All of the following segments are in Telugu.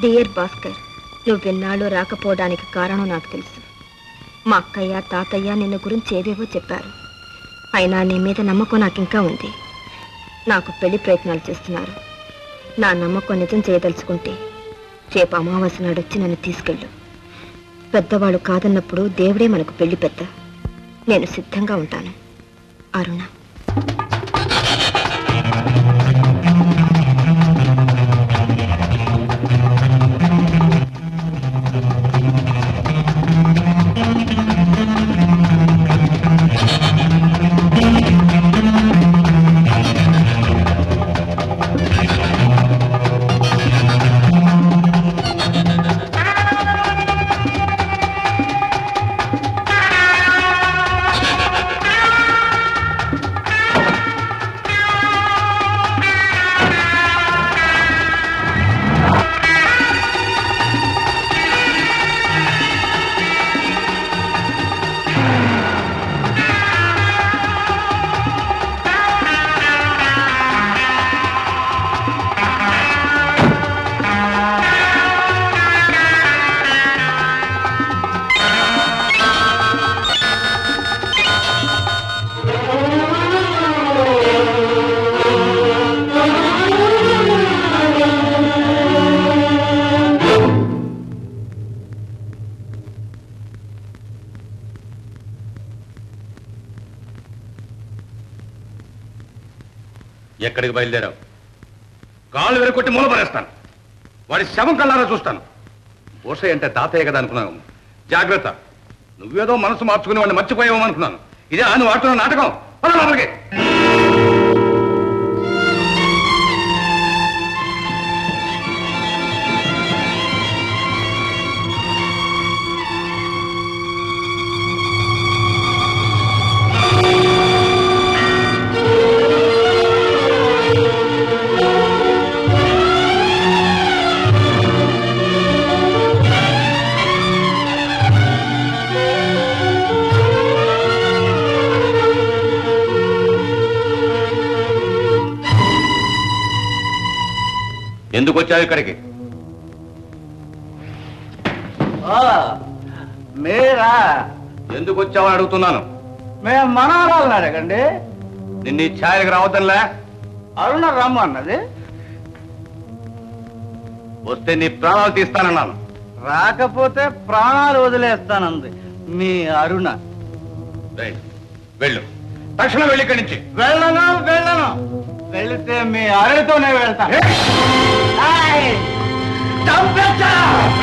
డియర్ భాస్కర్ నువ్వు విన్నాళ్ళు రాకపోవడానికి కారణం నాకు తెలుసు మా అక్కయ్య తాతయ్య నిన్ను గురించి ఏవేవో చెప్పారు అయినా నీ మీద నమ్మకం నాకు ఇంకా ఉంది నాకు పెళ్లి ప్రయత్నాలు చేస్తున్నారు నా నమ్మకం నిజం చేయదలుచుకుంటే రేపు అమావాస్య నాడు వచ్చి నన్ను తీసుకెళ్ళు పెద్దవాళ్ళు కాదన్నప్పుడు దేవుడే మనకు పెళ్లి పెద్ద నేను సిద్ధంగా ఉంటాను అరుణ ఎక్కడికి బయలుదేరావు కాళ్ళు వెరకొట్టి మూల పడేస్తాను వాడి శవం కల్లారా చూస్తాను ఓసై అంటే తాతయ్య కదా అనుకున్నాను జాగ్రత్త నువ్వేదో మనసు మార్చుకుని వాడిని మర్చిపోయావు అనుకున్నాను ఇదే ఆయన వాడుతున్న నాటకం పద లోపలికి ఎందుకు వచ్చావు ఇక్కడికి మీరా ఎందుకు వచ్చావని అడుగుతున్నాను మేము మనవరాలను అడగండి నిన్న ఈ ఛాయలకు రావద్దంలే అరుణ రమ్మ అన్నది వస్తే నీ ప్రాణాలు తీస్తానన్నాను రాకపోతే ప్రాణాలు వదిలేస్తానంది మీ అరుణ రేయ్, వెళ్ళు తక్షణం వెళ్ళి ఇక్కడి నుంచి వెళ్ళను వెళ్ళను వెళితే మీ అరుణతోనే వెళ్తాను ఏయ్! చంపేచ్చా!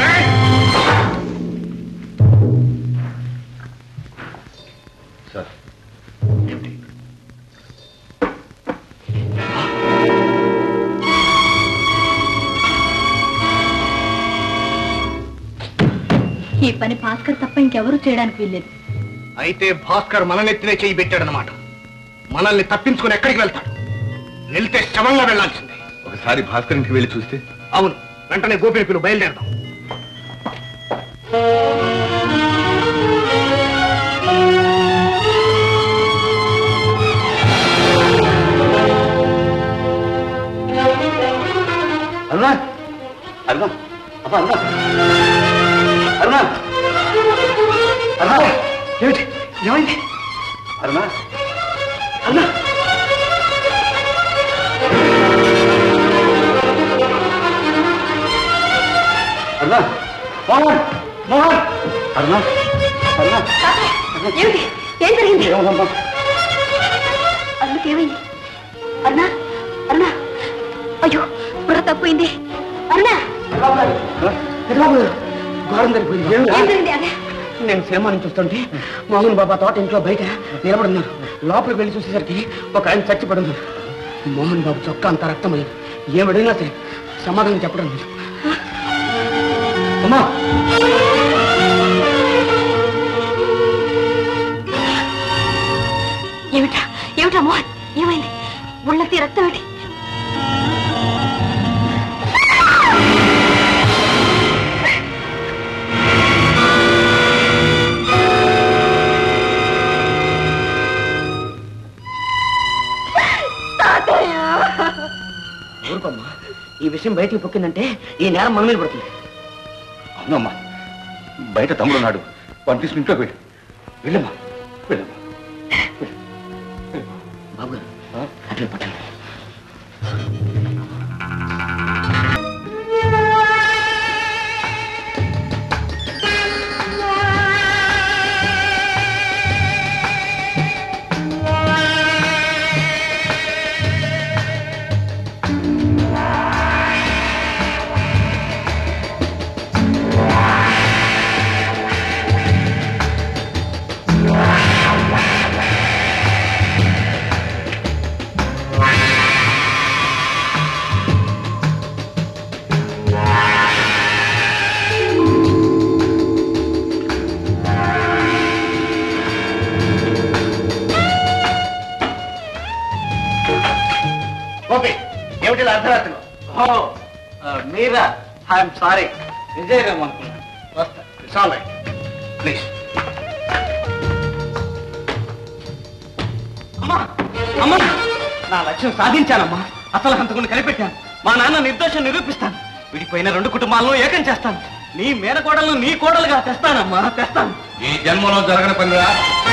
సార్ ఏమిటి ఈ పని భాస్కర్ తప్ప ఇంకెవరూ చేయడానికి వీల్లేదు అయితే భాస్కర్ మన నెత్తినే చేయి పెట్టాడనమాట మనల్ని తప్పించుకుని ఎక్కడికి వెళ్తాడు వెళ్తే శవంగా వెళ్లాల్సిందే ఒకసారి భాస్కర్ ఇంటికి వెళ్ళి చూస్తే అవును వెంటనే గోపిని పిలువు బయలుదేరదాం అరుణ అరుణ అబ్బా అరుణ అరుణ అరుణ ఏమిటి ఏమైంది అరుణ అరుణ అరుణ మోహన్ మోహన్ అరుణ అరుణ ఏమిటి ఏం జరిగింది ఏమమ్మా అందుకేమైంది అరుణా అరుణా అయ్యో బుర్ర తప్పోయింది అరుణా ఘోరం జరిగిపోయింది ఏం జరిగింది అదే నేను సినిమా నుంచి వస్తుంటే మోహన్ బాబా తోట ఇంట్లో బయట నిలబడున్నారు లోపలికి వెళ్ళి చూసేసరికి ఒక ఆయన చచ్చిపడున్నారు మోహన్ బాబు చొక్కా అంత రక్తమైంది ఏమడిగినా సరే సమాధానం చెప్పడం లేదు అమ్మా ఏమిటా ఏమిటా మోహన్ ఏమైంది ఒళ్ళకి రక్తం ఏంటి ఊరుకోమ్మా ఈ విషయం బయటికి పొక్కిందంటే ఈ నేరం మన మీద పడుతుంది అవునమ్మా బయట తమ్ముడు ఉన్నాడు వాడిని తీసుకుని ఇంట్లోకి వెళ్ళు వెళ్ళమ్మా వెళ్ళమ్మా బాబు గారు అట్లా పట్టండి ఓకే ఏమిటి ఇలా అర్ధరాత్రిలో ఓ మీరా ఐఎమ్ సారీ విజయరామ్ అనుకున్నాను వస్తా ఇట్స్ ఆల్ రైట్ ప్లీజ్ అమ్మా అమ్మా నా లక్ష్యం సాధించానమ్మా అసలు హంతకుని కనిపెట్టాను మా నాన్న నిర్దోషం నిరూపిస్తాను విడిపోయిన రెండు కుటుంబాలను ఏకం చేస్తాను నీ మేనకోడలను నీ కోడలుగా తెస్తానమ్మా తెస్తాను ఈ జన్మలో జరగని పనిరా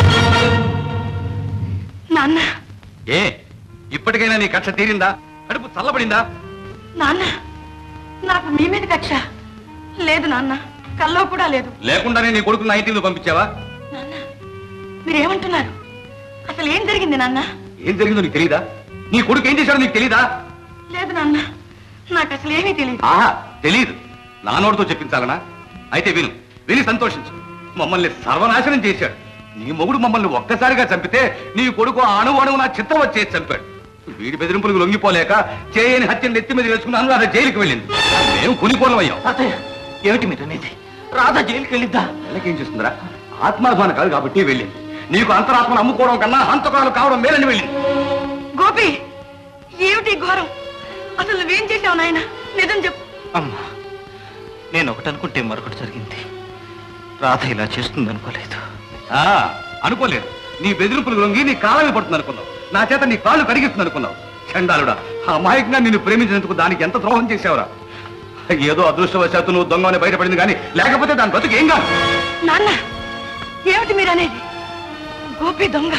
నాన్న ఏ ఇప్పటికైనా నీ కక్ష తీరిందా కడుపు చల్లబడిందా నాన్న నాకు మీ మీద కక్ష లేదు నాన్న కల్లో కూడా లేదు లేకుండానే నీ కొడుకు నైన్టీన్లు పంపించావా నాన్న మీరేమంటున్నారు అసలు ఏం జరిగింది నాన్న ఏం జరిగిందో నీకు తెలీదా నీ కొడుకు ఏం చేశాడో నీకు తెలీదా లేదు నాన్న నాకు అసలు ఏమీ తెలియదు ఆహా తెలీదు నా నోటితో చెప్పించాలనా అయితే విను విని సంతోషించు మమ్మల్ని సర్వనాశనం చేశాడు నీ మొగుడు మమ్మల్ని ఒక్కసారిగా చంపితే నీ కొడుకు అణు అణువు నా చిత్తం వచ్చేసి చంపాడు వీడి బెదిరింపులకు లొంగిపోలేక చేయని హత్యను నెత్తి మీద వేసుకున్నాను అలా జైలుకి వెళ్ళింది మేము కునిపోలం అయ్యాం తాతయ్య ఏమిటి మీరు అనేది రాధా జైలుకి వెళ్ళిద్దా ఏం చేస్తుందిరా ఆత్మాభిమానం కాదు కాబట్టి వెళ్ళింది నీకు అంతరాత్మను అమ్ముకోవడం కన్నా హంతకాలు కావడం మేలని వెళ్ళింది గోపి ఏమిటి ఈ ఘోరం అసలు నువ్వేం చేసావు నాయన నిజం చెప్పు అమ్మా నేను ఒకటి అనుకుంటే మరొకటి జరిగింది రాధ ఇలా చేస్తుంది అనుకోలేదు ఆ అనుకోలేదు నీ బెదిరింపులు లొంగి నీ కాలమే పడుతుంది అనుకున్నావు నా చేత నీ కాళ్ళు కడిగిస్తుంది అనుకున్నావు చండాలుడా ఆ అమాయకంగా నిన్ను ప్రేమించినందుకు దానికి ఎంత ద్రోహం చేశావురా ఏదో అదృష్టవశాత్తు నువ్వు దొంగని బయటపడింది కానీ లేకపోతే దాని బతుకు ఏం కాదు నాన్న ఏమిటి మీరు అనేది గోపి దొంగ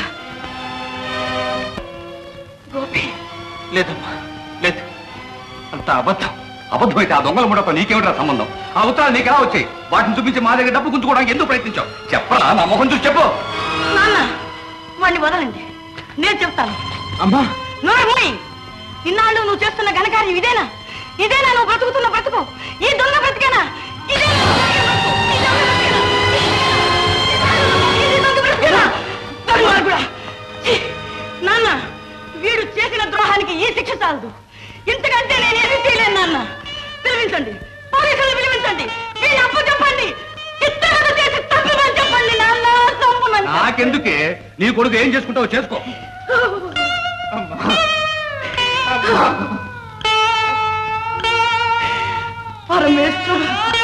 గోపి లేదమ్మా లేదు అంత అబద్ధం అబద్ధమైతే ఆ దొంగల ముడతో నీకేమిట్రా సంబంధం ఆ ఉత్తరాలు నీకు ఎలా వచ్చాయి వాటిని చూపించి మా దగ్గర డబ్బు గుంజుకోవడానికి ఎందుకు ప్రయత్నించావు చెప్పరా నా మొహం చూసి చెప్పు నాన్న వాడిని వదలండి నేను చెప్తాను అమ్మా నోర్మూయి ఇన్నాళ్ళు నువ్వు చేస్తున్న ఘనకార్యం ఇదేనా ఇదేనా నువ్వు బ్రతుకుతున్న బ్రతుకు ఈ దొంగ బ్రతికేనా ఇదేనా నువ్వు బ్రతికే బ్రతుకు? ఈ దొంగ బ్రతికేనా? ఇది దొంగ బ్రతికేనా? దుర్మార్గుడా! ఛీ! నాన్న వీడు చేసిన ద్రోహానికి ఈ శిక్ష చాలదు ఇంతకంటే నేనేమీ చేయలేను నాన్న పిలిపించండి పోలీసులు పిలిపించండి వీళ్ళు అప్పు చెప్పండి చిత్తగత చేసి తప్పమని చెప్పండి నాన్న తప్పమని చెప్పండి. నాకెందుకే నీ కొడుకు ఏం చేసుకుంటావో చేసుకో పరమేశ్వర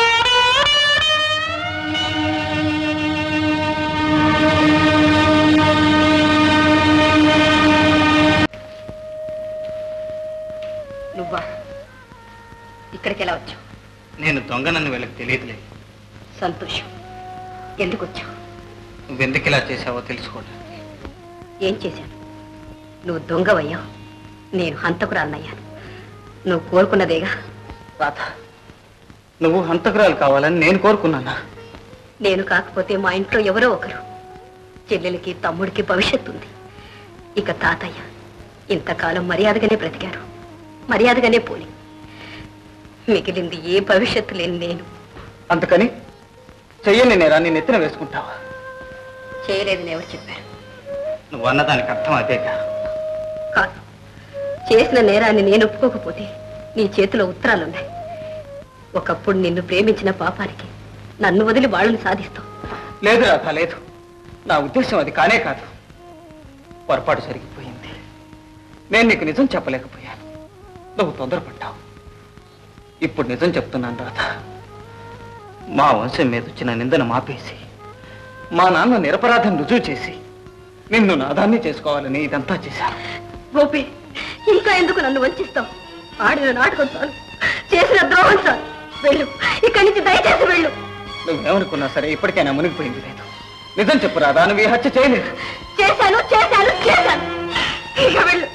నువ్వా ఇక్కడికి ఎలా వచ్చావు నేను దొంగనని వీళ్ళకి తెలియదులే సంతోషం ఎందుకు వచ్చావు నువ్వెందుకు ఇలా చేసావో తెలుసుకోవడానికి ఏం చేశాను నువ్వు దొంగవయ్యావు నేను హంతకురాలనయ్యాను నువ్వు కోరుకున్నదేగా రాధ నువ్వు హంతకురాలు కావాలని నేను కోరుకున్నానా నేను కాకపోతే మా ఇంట్లో ఎవరో ఒకరు చెల్లెలకి తమ్ముడికి భవిష్యత్తు ఉంది ఇక తాతయ్య ఇంతకాలం మర్యాదగానే బ్రతికారు మర్యాదగానే పోని మిగిలింది ఏ భవిష్యత్తు లేని నేను అందుకని చెయ్యని నేరా నేను ఎత్తున వేసుకుంటావా చేయలేదని ఎవరు చెప్పారు నువ్వు అన్నదానికి అర్థం అదేగా కాదు చేసిన నేరాన్ని నేను ఒప్పుకోకపోతే నీ చేతిలో ఉత్తరాలున్నాయి ఒకప్పుడు నిన్ను ప్రేమించిన పాపానికి నన్ను వదిలి వాళ్ళని సాధిస్తావు లేదు రాధ లేదు నా ఉద్దేశం అది కానే కాదు పొరపాటు జరిగిపోయింది నేను నీకు నిజం చెప్పలేకపోయాను నువ్వు తొందరపడ్డావు ఇప్పుడు నిజం చెప్తున్నాను రాధ మా వంశం మీద వచ్చిన నిందను మాపేసి మా నాన్న నిరపరాధం రుజువు చేసి నిన్ను నాదాన్ని చేసుకోవాలని ఇదంతా చేశాను గోపి ఇంకా ఎందుకు నన్ను వంచిస్తావు ఆడిన నాటకం చాలు చేసిన ద్రోహం చాలు వెళ్ళు ఇక్కడి నుంచి దయచేసి వెళ్ళు నువ్వేమనుకున్నా సరే ఇప్పటికైనా మునిగిపోయింది లేదు నిజం చెప్పు రాదా నువ్వు ఈ హత్య చేయలేదు చేశాను చేశాను చేశాను ఇక వెళ్ళు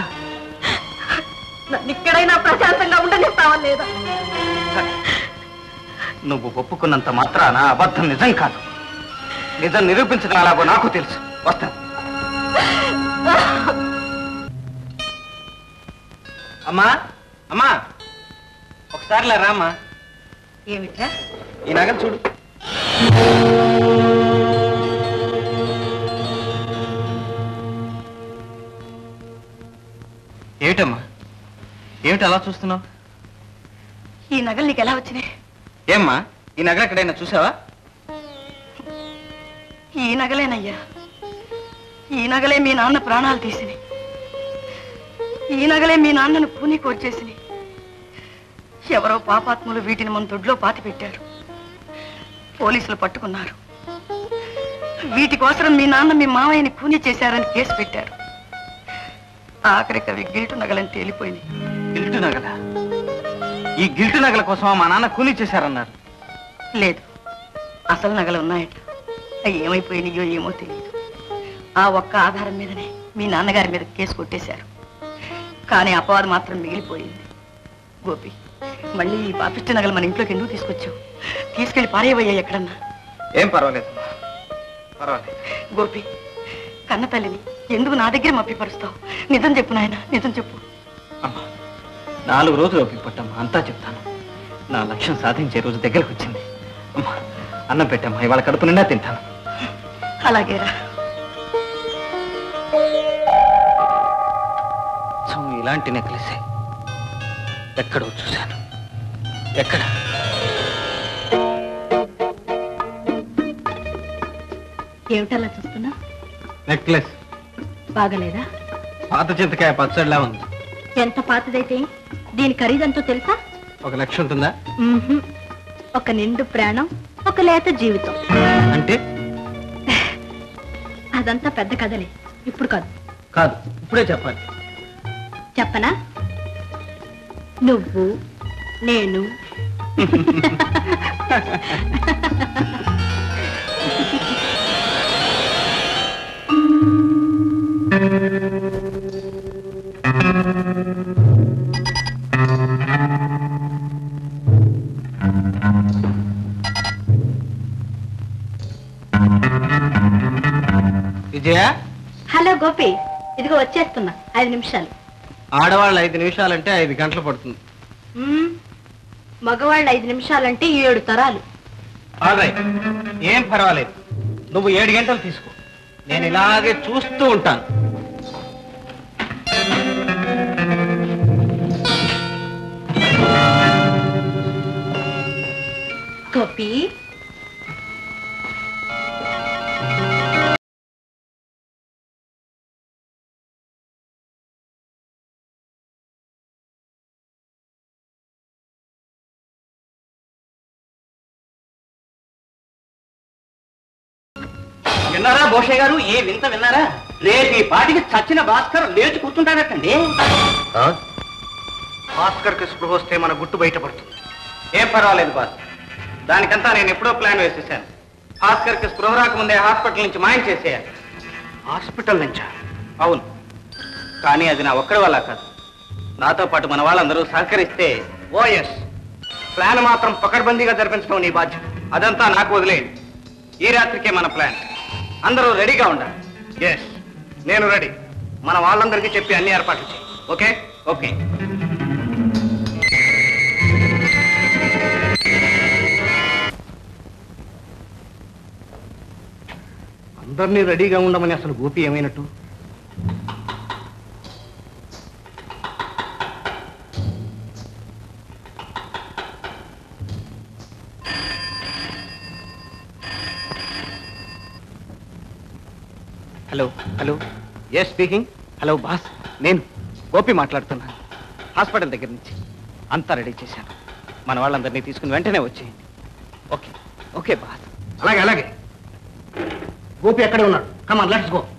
నన్ను ఇక్కడైనా ప్రశాంతంగా ఉండనిస్తావా లేదా సరే. నువ్వు ఒప్పుకున్నంత మాత్రాన అబద్ధం నిజం కాదు నిజం నిరూపించడం అలాగో నాకు తెలుసు వస్తాను అమ్మా అమ్మా ఒకసారిలా రామ్మా ఏమిట్రా ఈ నగలు చూడు ఏమిటమ్మా ఏమిటి అలా చూస్తున్నావు ఈ నగలు నీకు ఎలా వచ్చినాయి ఏమ్మా ఈ నగలు ఎక్కడైనా చూసావా ఈ నగలేనయ్యా ఈ నగలే మీ నాన్న ప్రాణాలు తీసినాయి ఈ నగలే మీ నాన్నను పూని కొచ్చేసినాయి ఎవరో పాపాత్ములు వీటిని మన దొడ్లో పాతి పెట్టారు పోలీసులు పట్టుకున్నారు వీటి కోసం మీ నాన్న మీ మామయ్యని కూని చేశారని కేసు పెట్టారు ఆఖరికి అవి గిల్టు నగలని తేలిపోయినాయి గిల్టు నగల ఈ గిల్టు నగల కోసం మా నాన్న కూలీ చేశారన్నారు లేదు అసలు నగలు ఉన్నాయట అవి ఏమైపోయినాయో ఏమో తెలియదు ఆ ఒక్క ఆధారం మీదనే మీ నాన్నగారి మీద కేసు కొట్టేశారు కానీ అపవాదం మాత్రం మిగిలిపోయింది గోపి మళ్ళీ ఈ పాపిష్టి నగలు మన ఇంట్లోకి ఎందుకు తీసుకొచ్చావు తీసుకెళ్లి పారేవయ్యా ఎక్కడన్నా ఏం పర్వాలేదు పర్వాలేదు గోపి కన్న తల్లిని ఎందుకు నా దగ్గర మప్పిపరుస్తావు నిజం చెప్పు నాయన నిజం చెప్పు అమ్మా నాలుగు రోజులు ఓపిక పట్టమ్మా అంతా చెప్తాను నా లక్ష్యం సాధించే రోజు దగ్గరకు వచ్చింది అమ్మా అన్నం పెట్టమ్మా ఇవాళ కడుపు నిండా తింటాను అలాగేరా సో ఇలాంటి నెక్లెసే ఎక్కడో చూశాను ఎక్కడ ఏమిటలా చూస్తున్నా నెక్లెస్ బాగలేదా పాత చింతకాయ పచ్చడిలా ఉంది ఎంత పాతదైతే దీని ఖరీదంతో తెలుసా ఒక లక్ష ఉంటుందా మ్మ్హ్మ్. ఒక నిండు ప్రాణం ఒక లేత జీవితం అంటే అదంతా పెద్ద కథలే ఇప్పుడు కాదు కాదు ఇప్పుడే చెప్పాలి చెప్పనా నువ్వు నేను విజయ హలో గోపి ఇదిగో వచ్చేస్తున్నా ఐదు నిమిషాలు ఆడవాళ్ళు ఐదు నిమిషాలంటే ఐదు గంటలు పడుతుంది మ్మ్. మగవాళ్ళు ఐదు నిమిషాలంటే ఏడు తరాలు ఆల్రైట్ ఏం పర్వాలేదు నువ్వు ఏడు గంటలు తీసుకో నేను ఇలాగే చూస్తూ ఉంటాను గోపి విన్నారా భోషే గారు ఏ వింత విన్నారా రేపు ఈ పాటికి చచ్చిన భాస్కర్ లేచి కూర్చుంటాడటండి భాస్కర్ కి స్పృహ వస్తే మన గుట్టు బయటపడుతుంది ఏం పర్వాలేదు బాస్ దానికంతా నేను ఎప్పుడో ప్లాన్ వేసేసాను భాస్కర్ కి స్పృహ రాకముందే హాస్పిటల్ నుంచి మాయం చేసేయాలి హాస్పిటల్ నుంచా అవును కానీ అది నా ఒక్కడి వల్ల కాదు నాతో పాటు మన వాళ్ళందరూ సహకరిస్తే ఓఎస్ ప్లాన్ మాత్రం పకడ్బందీగా జరిపించడం నీ బాధ్యత అదంతా నాకు వదిలేయండి ఈ రాత్రికే మన ప్లాన్ అందరూ రెడీగా ఉండాలి ఎస్ నేను రెడీ మన వాళ్ళందరికీ చెప్పి అన్ని ఏర్పాట్లు చేయి ఓకే ఓకే అందరినీ రెడీగా ఉండమని అసలు గోపి ఏమైనట్టు hello hello yes speaking hello boss నేను గోపి మాట్లాడుతున్నాను హాస్పిటల్ దగ్గర నుంచి అంతా రెడీ చేశాను మన వాళ్ళందరినీ తీసుకుని వెంటనే వచ్చేయండి ఓకే ఓకే బాస్ అలాగే అలాగే గోపి ఎక్కడే ఉన్నాడు కమాన్ లెట్స్ గో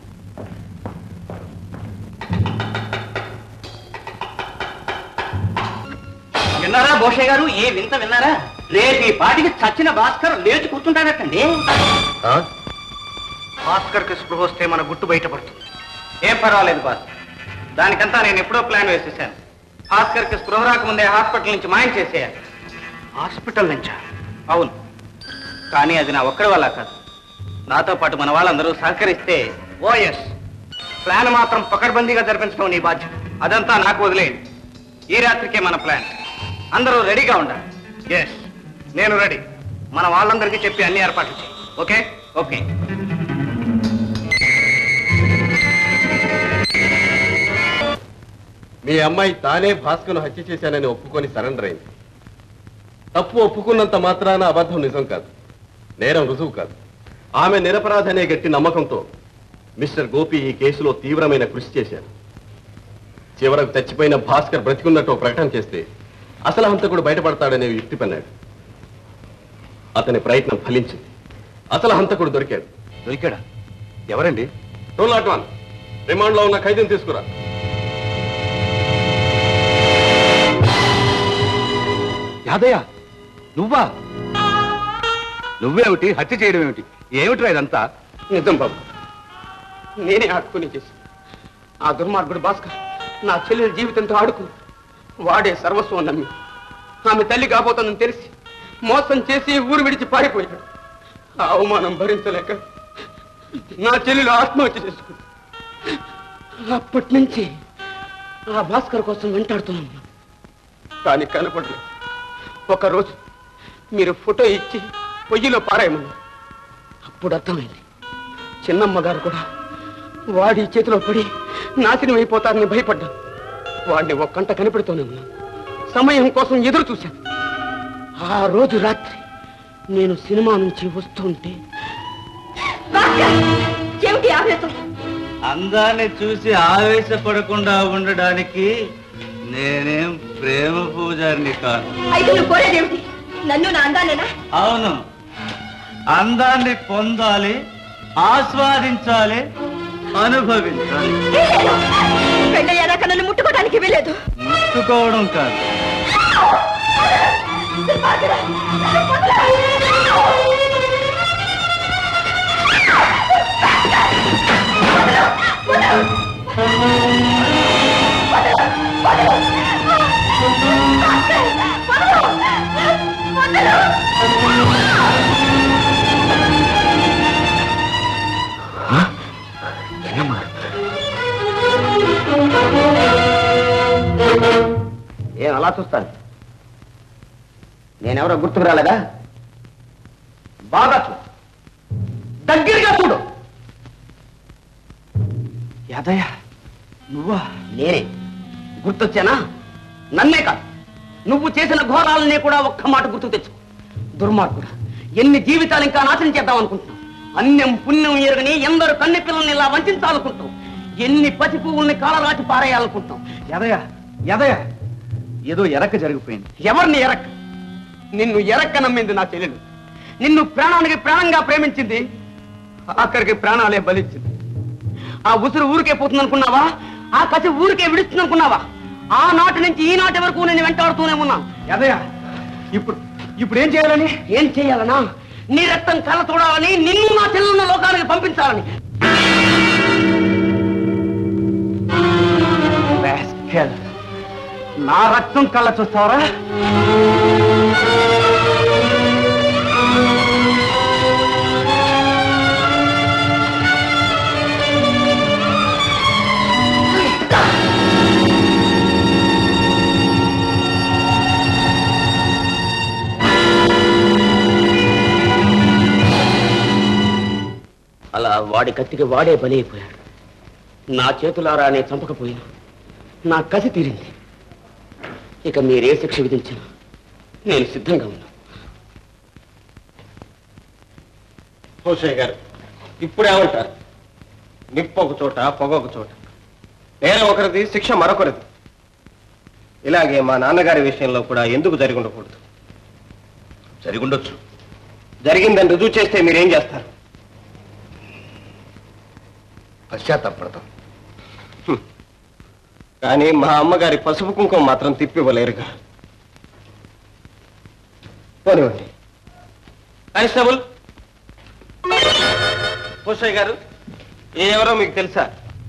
విన్నారా భోషయ్య గారు ఏ వింత విన్నారా రేపు ఈ పాటికి చచ్చిన భాస్కర్ లేచి కూర్చుంటాడటండి భాస్కర్ కి స్పృహ వస్తే మన గుట్టు బయటపడుతుంది ఏం పర్వాలేదు బాస్ దానికంతా నేను ఎప్పుడో ప్లాన్ వేసేసాను భాస్కర్ కి స్పృహ రాకముందే హాస్పిటల్ నుంచి మాయం చేసేయాలి హాస్పిటల్ నుంచా అవును కానీ అది నా ఒక్కడి వల్ల కాదు నాతో పాటు మన వాళ్ళందరూ సహకరిస్తే ఓఎస్ ప్లాన్ మాత్రం పకడ్బందీగా జరిపించడం నీ బాధ్యత అదంతా నాకు వదిలేయండి ఈ రాత్రికే మన ప్లాన్ అందరూ రెడీగా ఉండాలి ఎస్ నేను రెడీ మన వాళ్ళందరికీ చెప్పి అన్ని ఏర్పాట్లు చేయి ఓకే ఓకే మీ అమ్మాయి తానే భాస్కర్ను హత్య చేశానని ఒప్పుకొని సరెండర్ అయింది తప్పు ఒప్పుకున్నంత మాత్రాన అబద్ధం నిజం కాదు నేరం రుజువు కాదు ఆమె నిరపరాధనే గట్టి నమ్మకంతో మిస్టర్ గోపి ఈ కేసులో తీవ్రమైన కృషి చేశారు చివరకు చచ్చిపోయిన భాస్కర్ బ్రతికున్నట్టు ఓ ప్రకటన చేస్తే అసలు హంతకుడు బయటపడతాడనే యుక్తి పన్నాడు అతని ప్రయత్నం ఫలించింది అసలు హంతకుడు దొరికాడు దొరికాడా ఎవరండి టూ నాట్ వన్ రిమాండ్లో ఉన్న ఖైదీని తీసుకురా యాదయ్య నువ్వా నువ్వేమిటి హత్య చేయడం ఏమిటి ఏమిట్రా ఇదంతా నిజం బాబు నేనే ఆడుకుని చేసి ఆ దుర్మార్గుడు భాస్కర్ నా చెల్లెల జీవితంతో ఆడుకుని వాడే సర్వస్వం నమ్మి ఆమె తల్లి కాబోతుందని తెలిసి మోసం చేసి ఊరు విడిచి పారిపోయాడు ఆ అవమానం భరించలేక నా చెల్లెలు ఆత్మహత్య చేసుకుంది అప్పటి నుంచి ఆ భాస్కర్ కోసం వెంటాడుతున్నాను కానీ కనపడలేదు ఒకరోజు మీరు ఫోటో ఇచ్చి పొయ్యిలో పారాయమన్నారు అప్పుడు అర్థమైంది చిన్నమ్మ గారు కూడా వాడి చేతిలో పడి నాశనం అయిపోతారని భయపడ్డాను వాడిని ఒక్కంట కనిపెడుతూనే ఉన్నాను సమయం కోసం ఎదురు చూశాను ఆ రోజు రాత్రి నేను సినిమా నుంచి వస్తుంటే ఏమిటి ఆవేశం అందాన్ని చూసి ఆవేశపడకుండా ఉండడానికి నేనేం ప్రేమ పూజారిని కాను అయితే నువ్వు కోరేదేమిటి నన్ను నా అందానేనా అవును అందాన్ని పొందాలి ఆస్వాదించాలి అనుభవించాలి పెళ్ళయ్యాక నన్ను ముట్టుకోవడానికి వెళ్ళలేదు ముట్టుకోవడం కాదు ఏం అలా చూస్తాను నేనెవరో గుర్తుకు రాలేదా బాగా చూడు దగ్గరగా చూడు యాదయ్య నువ్వా నేనే గుర్తొచ్చానా నన్నే కాదు నువ్వు చేసిన ఘోరాలనే కూడా ఒక్క మాట గుర్తు తెచ్చుకో దుర్మార్గుడా ఎన్ని జీవితాలు ఇంకా నాశనం చేద్దాం అనుకుంటున్నావు అన్యం పుణ్యం ఎరగని ఎందరు కన్నె పిల్లల్ని ఇలా వంచాలనుకుంటావు ఎన్ని పసి పువ్వుల్ని కాలరాచి పారేయాలనుకుంటావు యాదయ్య యాదయ్య ఏదో ఎరక జరిగిపోయింది ఎవరిని ఎరక్క నిన్ను ఎరక్క నమ్మింది నా చెల్లెలు నిన్ను ప్రాణానికి ప్రాణంగా ప్రేమించింది ఆఖరికి ప్రాణాలే బలిచ్చింది ఆ ఉసురు ఊరికే పోతుంది అనుకున్నావా ఆ కసి ఊరికే విడుస్తుంది అనుకున్నావా ఆ నాటి నుంచి ఈ నాటి వరకు నేను వెంటాడుతూనే ఉన్నాను యాదయ్య ఇప్పుడు ఇప్పుడు ఏం చేయాలని ఏం చేయాలనా నీ రక్తం కళ్ళ చూడాలని నిన్ను నా చెల్లెన్న లోకానికి పంపించాలని Rascal. నా రక్తం కళ్ళ చూస్తావరా అలా వాడి కత్తికి వాడే బలైపోయాడు నా చేతులారా నేను చంపకపోయినా నా కసి తీరింది ఇక మీరే శిక్ష విధించినా నేను సిద్ధంగా ఉన్నా హోషయ్య గారు ఇప్పుడు ఏమంటారు నిప్పు ఒక చోట పొగ ఒక చోట నేరం ఒకరిది శిక్ష మరొకరిది ఇలాగే మా నాన్నగారి విషయంలో కూడా ఎందుకు జరిగి ఉండకూడదు జరిగుండొచ్చు జరిగిందని రుజువు చేస్తే మీరేం చేస్తారు పశ్చాత్తాపడతాం కానీ మా అమ్మగారి పసుపు కుంకుమ మాత్రం తిప్పివ్వలేరుగా పోనివ్వండి కానిస్టేబుల్ పోషయ్య గారు ఏ ఎవరో మీకు తెలుసా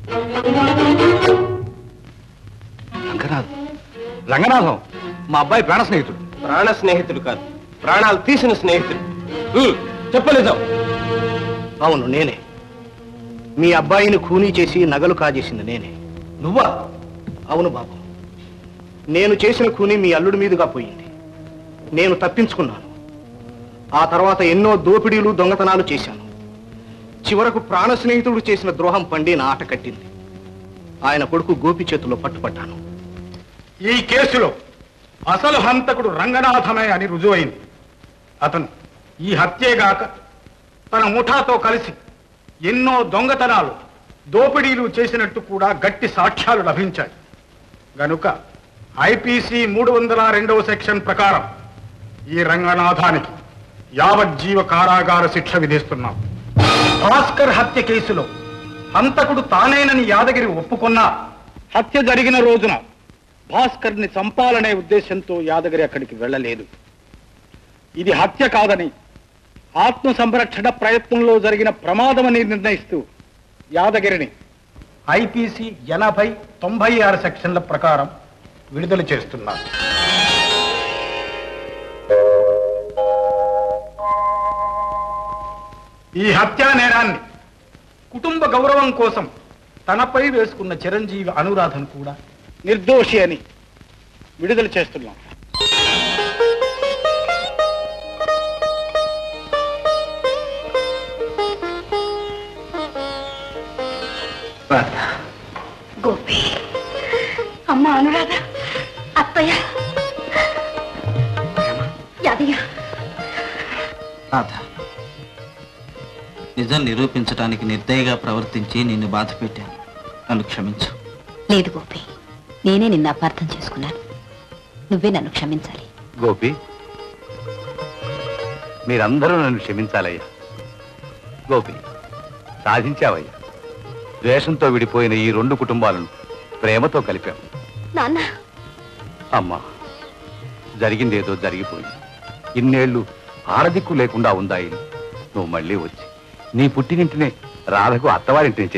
రంగనాథం రంగనాథం మా అబ్బాయి ప్రాణ స్నేహితుడు ప్రాణ స్నేహితుడు కాదు ప్రాణాలు తీసిన స్నేహితుడు ఉమ్, చెప్పలేదాం అవును నేనే మీ అబ్బాయిని ఖూనీ చేసి నగలు కాజేసింది నేనే నువ్వా అవును బాబు నేను చేసిన ఖూనీ మీ అల్లుడి మీదుగా పోయింది నేను తప్పించుకున్నాను ఆ తర్వాత ఎన్నో దోపిడీలు దొంగతనాలు చేశాను చివరకు ప్రాణ స్నేహితుడు చేసిన ద్రోహం పండి నా ఆట కట్టింది ఆయన కొడుకు గోపి చేతిలో పట్టుపడ్డాను ఈ కేసులో అసలు హంతకుడు రంగనాథమే అని రుజువైంది అతను ఈ హత్యేగాక తన ముఠాతో కలిసి ఎన్నో దొంగతనాలు దోపిడీలు చేసినట్టు కూడా గట్టి సాక్ష్యాలు లభించాయి గనుక ఐపీసీ మూడు వందల రెండవ సెక్షన్ ప్రకారం ఈ రంగనాథానికి యావజ్జీవ కారాగార శిక్ష విధిస్తున్నాం భాస్కర్ హత్య కేసులో హంతకుడు తానేనని యాదగిరి ఒప్పుకున్నా హత్య జరిగిన రోజున భాస్కర్ని చంపాలనే ఉద్దేశంతో యాదగిరి అక్కడికి వెళ్ళలేదు ఇది హత్య కాదని ఆత్మ సంరక్షణ ప్రయత్నంలో జరిగిన ప్రమాదమని నిర్ణయిస్తూ యాదగిరిని ఐపీసీ ఎనభై తొంభై ఆరు సెక్షన్ల ప్రకారం విడుదల చేస్తున్నారు ఈ హత్యా నేరాన్ని కుటుంబ గౌరవం కోసం తనపై వేసుకున్న చిరంజీవి అనురాధను కూడా నిర్దోషి అని విడుదల చేస్తున్నాం గోపి అమ్మ అనురాధ అత్తయ్య యాదయ్య రాధ నిజం నిరూపించడానికి నిర్దయగా ప్రవర్తించి నిన్ను బాధ పెట్టాను నన్ను క్షమించు లేదు గోపి నేనే నిన్ను అపార్థం చేసుకున్నాను నువ్వే నన్ను క్షమించాలి గోపి మీరందరూ నన్ను క్షమించాలయ్యా గోపి సాధించావయ్యా ద్వేషంతో విడిపోయిన ఈ రెండు కుటుంబాలను ప్రేమతో కలిపాం నాన్న అమ్మా జరిగిందేదో జరిగిపోయింది ఇన్నేళ్లు ఆరదిక్కు లేకుండా ఉందా ఇల్లు. నువ్వు మళ్ళీ వచ్చి నీ పుట్టినింటినే రాధకు అత్తవారింటిని